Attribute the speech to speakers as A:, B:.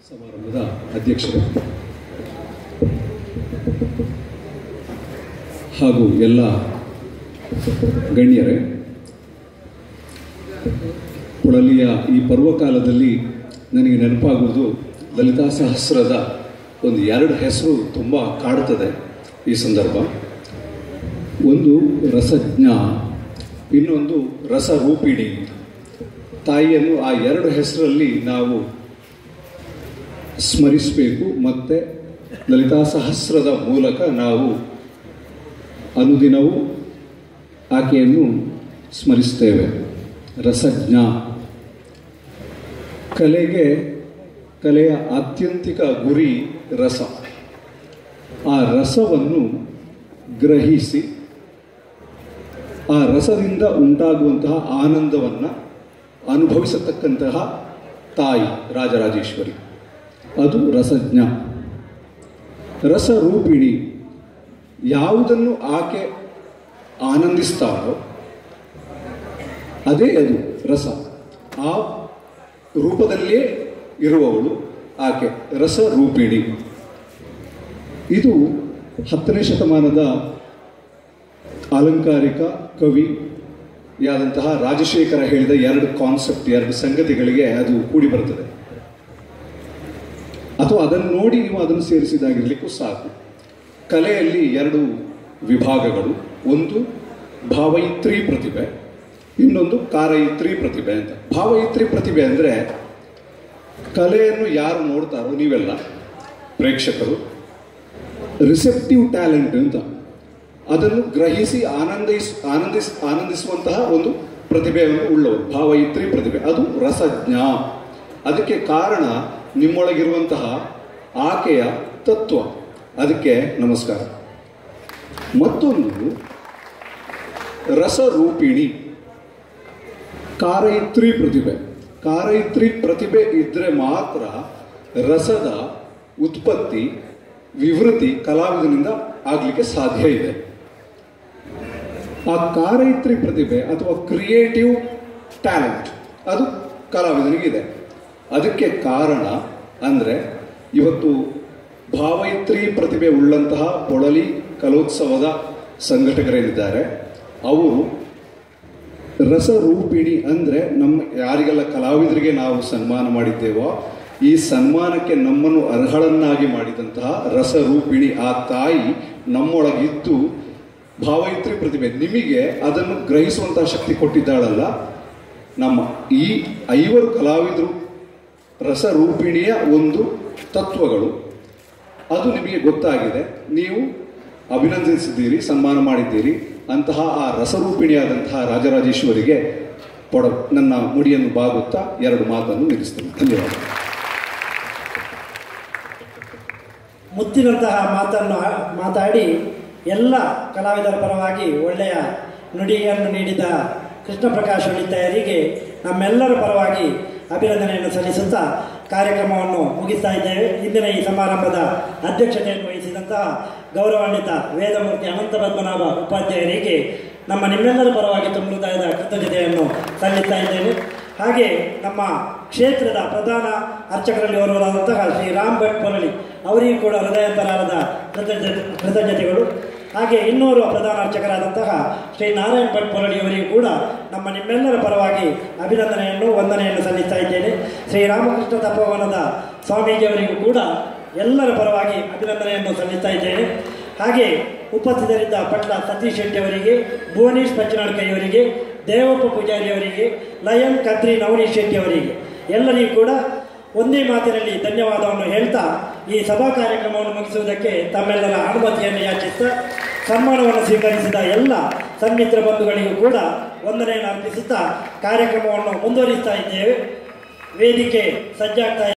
A: ಸಮಾರಂಭದ ಅಧ್ಯಕ್ಷರು ಹಾಗೂ ಎಲ್ಲ ಗಣ್ಯರೇ ಕೊಡಲಿಯ ಈ ಪರ್ವಕಾಲದಲ್ಲಿ ನನಗೆ ನೆನಪಾಗುವುದು ಲಲಿತಾ ಸಹಸ್ರದ ಒಂದು ಎರಡು ಹೆಸರು ತುಂಬ ಕಾಡುತ್ತದೆ ಈ ಸಂದರ್ಭ ಒಂದು ರಸಜ್ಞ ಇನ್ನೊಂದು ರಸರೂಪಿಣಿ ತಾಯಿಯನ್ನು ಆ ಎರಡು ಹೆಸರಲ್ಲಿ ನಾವು ಸ್ಮರಿಸಬೇಕು ಮತ್ತು ಲಲಿತಾ ಸಹಸ್ರದ ಮೂಲಕ ನಾವು ಅನುದಿನವೂ ಆಕೆಯನ್ನು ಸ್ಮರಿಸ್ತೇವೆ ರಸಜ್ಞ ಕಲೆಗೆ ಕಲೆಯ ಆತ್ಯಂತಿಕ ಗುರಿ ರಸ ಆ ರಸವನ್ನು ಗ್ರಹಿಸಿ ಆ ರಸದಿಂದ ಉಂಟಾಗುವಂತಹ ಆನಂದವನ್ನು ಅನುಭವಿಸತಕ್ಕಂತಹ ತಾಯಿ ರಾಜರಾಜೇಶ್ವರಿ ಅದು ರಸಜ್ಞ ರಸರೂಪಿಣಿ ಯಾವುದನ್ನು ಆಕೆ ಆನಂದಿಸ್ತಾಳೋ ಅದೇ ಅದು ರಸ ಆ ರೂಪದಲ್ಲೇ ಇರುವವಳು ಆಕೆ ರಸರೂಪಿಣಿ ಇದು ಹತ್ತನೇ ಶತಮಾನದ ಅಲಂಕಾರಿಕ ಕವಿ ಯಾದಂತಹ ರಾಜಶೇಖರ ಹೇಳಿದ ಎರಡು ಕಾನ್ಸೆಪ್ಟ್ ಎರಡು ಸಂಗತಿಗಳಿಗೆ ಅದು ಕೂಡಿ ಬರ್ತದೆ ಅಥವಾ ಅದನ್ನು ನೋಡಿ ನೀವು ಅದನ್ನು ಸೇರಿಸಿದಾಗಿರ್ಲಿಕ್ಕೂ ಸಾಕು ಕಲೆಯಲ್ಲಿ ಎರಡು ವಿಭಾಗಗಳು ಒಂದು ಭಾವಯಿತ್ರಿ ಪ್ರತಿಭೆ ಇನ್ನೊಂದು ಕಾರಯಿತ್ರಿ ಪ್ರತಿಭೆ ಅಂತ ಭಾವಯಿತ್ರಿ ಪ್ರತಿಭೆ ಅಂದರೆ ಕಲೆಯನ್ನು ಯಾರು ನೋಡ್ತಾರೋ ನೀವೆಲ್ಲ ಪ್ರೇಕ್ಷಕರು ರಿಸೆಪ್ಟಿವ್ ಟ್ಯಾಲೆಂಟ್ ಅಂತ ಅದನ್ನು ಗ್ರಹಿಸಿ ಆನಂದಿಸ್ ಆನಂದಿಸ್ ಆನಂದಿಸುವಂತಹ ಒಂದು ಪ್ರತಿಭೆಯನ್ನು ಉಳ್ಳವರು ಭಾವಯಿತ್ರಿ ಪ್ರತಿಭೆ ಅದು ರಸಜ್ಞ ಅದಕ್ಕೆ ಕಾರಣ ನಿಮ್ಮೊಳಗಿರುವಂತಹ ಆಕೆಯ ತತ್ವ ಅದಕ್ಕೆ ನಮಸ್ಕಾರ ಮತ್ತೊಂದು ರಸರೂಪಿಣಿ ಕಾರಯಿತ್ರಿ ಪ್ರತಿಭೆ ಕಾರಯಿತ್ರಿ ಪ್ರತಿಭೆ ಇದ್ರೆ ಮಾತ್ರ ರಸದ ಉತ್ಪತ್ತಿ ವಿವೃತಿ ಕಲಾವಿದನಿಂದ ಆಗಲಿಕ್ಕೆ ಸಾಧ್ಯ ಇದೆ ಆ ಕಾರಯಿತ್ರಿ ಪ್ರತಿಭೆ ಅಥವಾ ಕ್ರಿಯೇಟಿವ್ ಟ್ಯಾಲೆಂಟ್ ಅದು ಕಲಾವಿದನಿಗಿದೆ ಅದಕ್ಕೆ ಕಾರಣ ಅಂದರೆ ಇವತ್ತು ಭಾವೈತ್ರಿ ಪ್ರತಿಭೆ ಉಳ್ಳಂತಹ ಪೊಳಲಿ ಕಲೋತ್ಸವದ ಸಂಘಟಕರೇನಿದ್ದಾರೆ ಅವರು ರಸರೂಪಿಣಿ ಅಂದರೆ ನಮ್ಮ ಯಾರಿಗೆಲ್ಲ ಕಲಾವಿದರಿಗೆ ನಾವು ಸನ್ಮಾನ ಮಾಡಿದ್ದೇವೋ ಈ ಸನ್ಮಾನಕ್ಕೆ ನಮ್ಮನ್ನು ಅರ್ಹಳನ್ನಾಗಿ ಮಾಡಿದಂತಹ ರಸರೂಪಿಣಿ ಆ ತಾಯಿ ನಮ್ಮೊಳಗಿದ್ದು ಭಾವೈತ್ರಿ ಪ್ರತಿಭೆ ನಿಮಗೆ ಅದನ್ನು ಗ್ರಹಿಸುವಂತಹ ಶಕ್ತಿ ಕೊಟ್ಟಿದ್ದಾಳಲ್ಲ ನಮ್ಮ ಈ ಐವರು ಕಲಾವಿದರು ರಸರೂಪಿಣಿಯ ಒಂದು ತತ್ವಗಳು ಅದು ನಿಮಗೆ ಗೊತ್ತಾಗಿದೆ ನೀವು ಅಭಿನಂದಿಸಿದ್ದೀರಿ ಸನ್ಮಾನ ಮಾಡಿದ್ದೀರಿ ಅಂತಹ ಆ ರಸರೂಪಿಣಿಯಾದಂತಹ ರಾಜರಾಜೇಶ್ವರಿಗೆ ಕೊಡ ನನ್ನ ಮುಡಿಯನ್ನು ಬಾಗುತ್ತಾ ಎರಡು ಮಾತನ್ನು ನಿಲ್ಲಿಸ್ತೇನೆ ಧನ್ಯವಾದ
B: ಮುತ್ತಿನಂತಹ ಮಾತನ್ನು ಮಾತಾಡಿ ಎಲ್ಲ ಕಲಾವಿದರ ಪರವಾಗಿ ಒಳ್ಳೆಯ ನುಡಿಯನ್ನು ನೀಡಿದ ಕೃಷ್ಣ ಪ್ರಕಾಶ್ ಹೊಳಿತಾಯರಿಗೆ ನಮ್ಮೆಲ್ಲರ ಪರವಾಗಿ ಅಭಿನಂದನೆಯನ್ನು ಸಲ್ಲಿಸುತ್ತಾ ಕಾರ್ಯಕ್ರಮವನ್ನು ಮುಗಿಸ್ತಾ ಇದ್ದೇವೆ ಇಂದಿನ ಈ ಸಮಾರಂಭದ ಅಧ್ಯಕ್ಷತೆಯನ್ನು ವಹಿಸಿದಂತಹ ಗೌರವಾನ್ವಿತ ವೇದಮೂರ್ತಿ ಅನಂತ ಪದ್ಮನಾಭ ಉಪಾಧ್ಯಾಯರಿಗೆ ನಮ್ಮ ನಿಮ್ಮೆಲ್ಲರ ಪರವಾಗಿ ತುಂಬ ಹೃದಯದ ಕೃತಜ್ಞತೆಯನ್ನು ಸಲ್ಲಿಸ್ತಾ ಇದ್ದೇವೆ ಹಾಗೆ ನಮ್ಮ ಕ್ಷೇತ್ರದ ಪ್ರಧಾನ ಅರ್ಚಕರಲ್ಲಿ ಓರ್ವರಾದಂತಹ ಶ್ರೀ ರಾಮ್ ಭಟ್ ಪೊರಳಿ ಅವರಿಗೂ ಕೂಡ ಹೃದಯಾಂತರಾಳದ ಕೃತಜ್ಞ ಕೃತಜ್ಞತೆಗಳು ಹಾಗೆ ಇನ್ನೋರ್ವ ಪ್ರಧಾನ ಅರ್ಚಕರಾದಂತಹ ಶ್ರೀ ನಾರಾಯಣ್ ಭಟ್ ಪೊರಳಿ ಅವರಿಗೂ ಕೂಡ ನಮ್ಮ ನಿಮ್ಮೆಲ್ಲರ ಪರವಾಗಿ ಅಭಿನಂದನೆಯನ್ನು ವಂದನೆಯನ್ನು ಸಲ್ಲಿಸ್ತಾ ಇದ್ದೇನೆ ಶ್ರೀ ರಾಮಕೃಷ್ಣ ತಪೋವನದ ಸ್ವಾಮೀಜಿಯವರಿಗೂ ಕೂಡ ಎಲ್ಲರ ಪರವಾಗಿ ಅಭಿನಂದನೆಯನ್ನು ಸಲ್ಲಿಸ್ತಾ ಇದ್ದೇನೆ ಹಾಗೆ ಉಪಸ್ಥಿತರಿದ್ದ ಪಟ್ಲ ಸತೀಶ್ ಶೆಟ್ಟಿ ಅವರಿಗೆ ಭುವನೇಶ್ ಪಂಚನಾಡ್ಕೈಯವರಿಗೆ ದೇವಪ್ಪ ಪೂಜಾರಿ ಅವರಿಗೆ ಲಯನ್ ಕದ್ರಿ ನವನೀಶ್ ಶೆಟ್ಟಿ ಅವರಿಗೆ ಎಲ್ಲರಿಗೂ ಕೂಡ ಒಂದೇ ಮಾತಿನಲ್ಲಿ ಧನ್ಯವಾದವನ್ನು ಹೇಳ್ತಾ ಈ ಸಭಾ ಕಾರ್ಯಕ್ರಮವನ್ನು ಮುಗಿಸುವುದಕ್ಕೆ ತಮ್ಮೆಲ್ಲರ ಅನುಮತಿಯನ್ನು ಯಾಚಿಸ್ತಾ ಸನ್ಮಾನವನ್ನು ಸ್ವೀಕರಿಸಿದ ಎಲ್ಲ ಸನ್ಮಿತ್ರ ಬಂಧುಗಳಿಗೂ ಕೂಡ ವಂದನೆಯನ್ನು ಅರ್ಪಿಸುತ್ತಾ ಕಾರ್ಯಕ್ರಮವನ್ನು ಮುಂದುವರಿಸ್ತಾ ಇದ್ದೇವೆ ವೇದಿಕೆ ಸಜ್ಜಾಗ್ತಾ